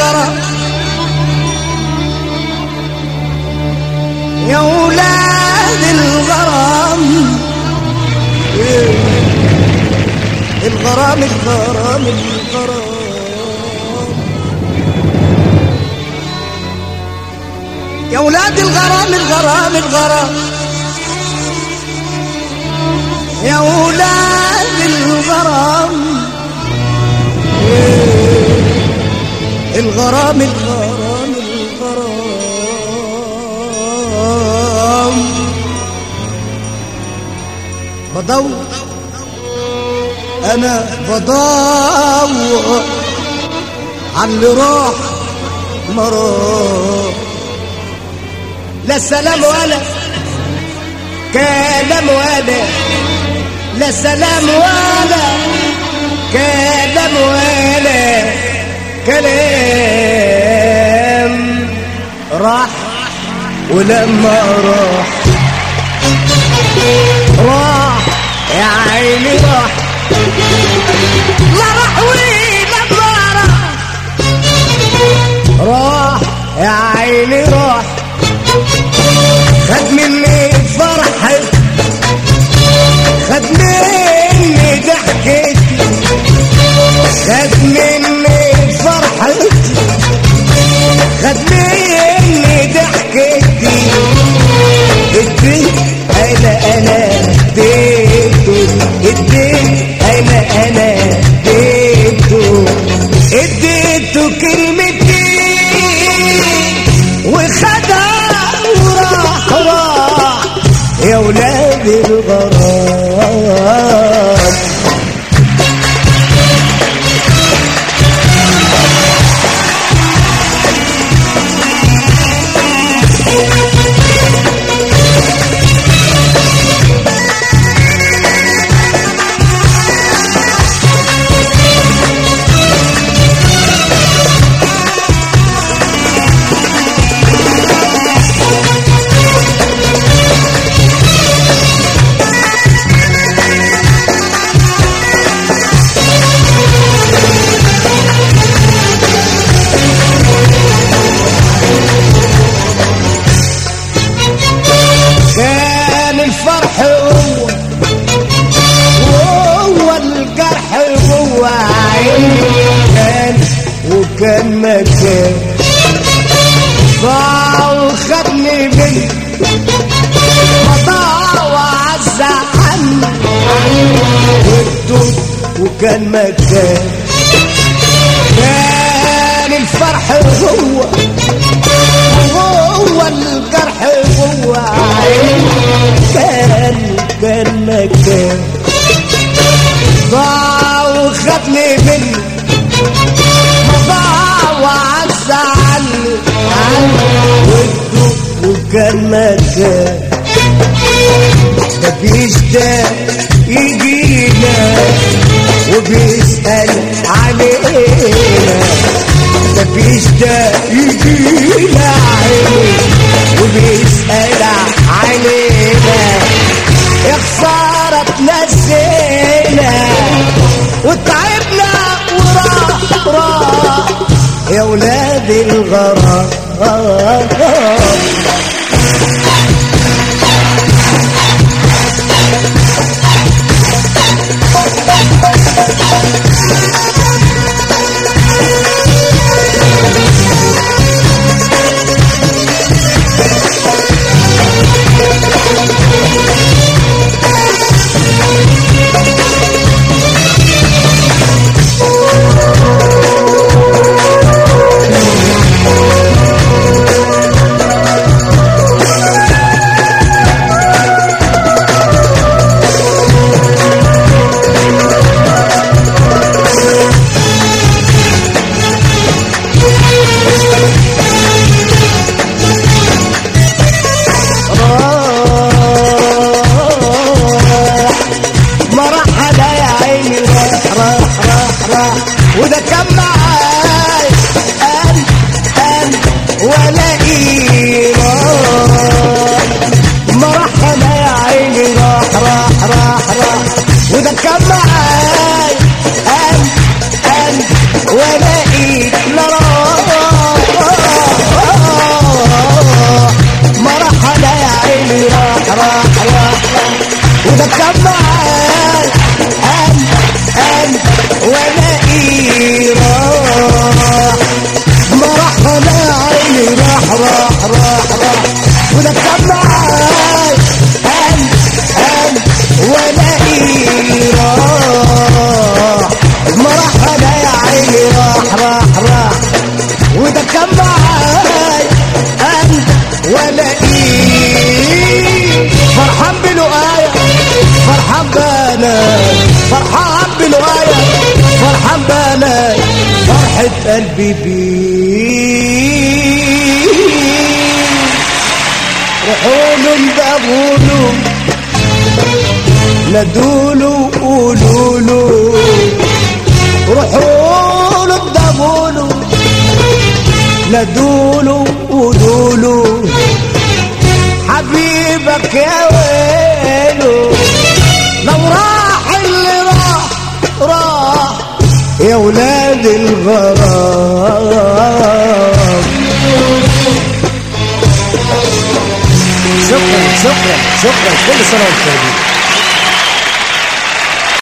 الغرام يا ولاد الغرام الغرام الغرام الغرام يا ولاد الغرام الغرام الغرام يا ولاد الغرام الغرام الغرام الغرام بدور انا بدور على اللي راح ما راح لا سلام ولا كلام ولا لا سلام ولا كلام ولا كلام راح ولما راح راح يا عيني راح لا راح ولما راح راح يا عيني راح خد مني فرحة خد مني ضحكتي خد مني فرحة خد مني ضحكتي الدين انا انا اديته الدين انا انا اديته اديته كلمتين وخدها وراح راح يا ولاد الغرام كان الفرح هو وهو الجرح جوه عيني كان وكان مكان ضاع وخدني منه وضاع وعز عني والدود وكان مكان كان الفرح هو وهو الجرح جوه عيني كان كان مكان ضاع وخدني منه ضاع وعز عني عني وده وكان مكان ده بيشتاق يجينا وبيسأل علينا ده بيشتاق يجينا عيني وبيسأل علينا يا خسارة تنسينا وتعبنا وراح راح يا ولاد الغرام ما راح على يا عيني راح راح راح راح وده كان معاي قال قال ولا إيمان ما راح على يا عيني راح راح راح راح وده كان معاي قال قال ولا إيد لا راح فرحان بالوايا فرحان بلاي فرحة قلبي بيه روحوا اندبولوا نادولوا قولولوا روحوا له اندبولوا نادولوا قولولوا حبيبك يا ويلو لو راح اللي راح راح يا ولاد الغرام شكرا شكرا شكرا كل سنه وانتم طيبين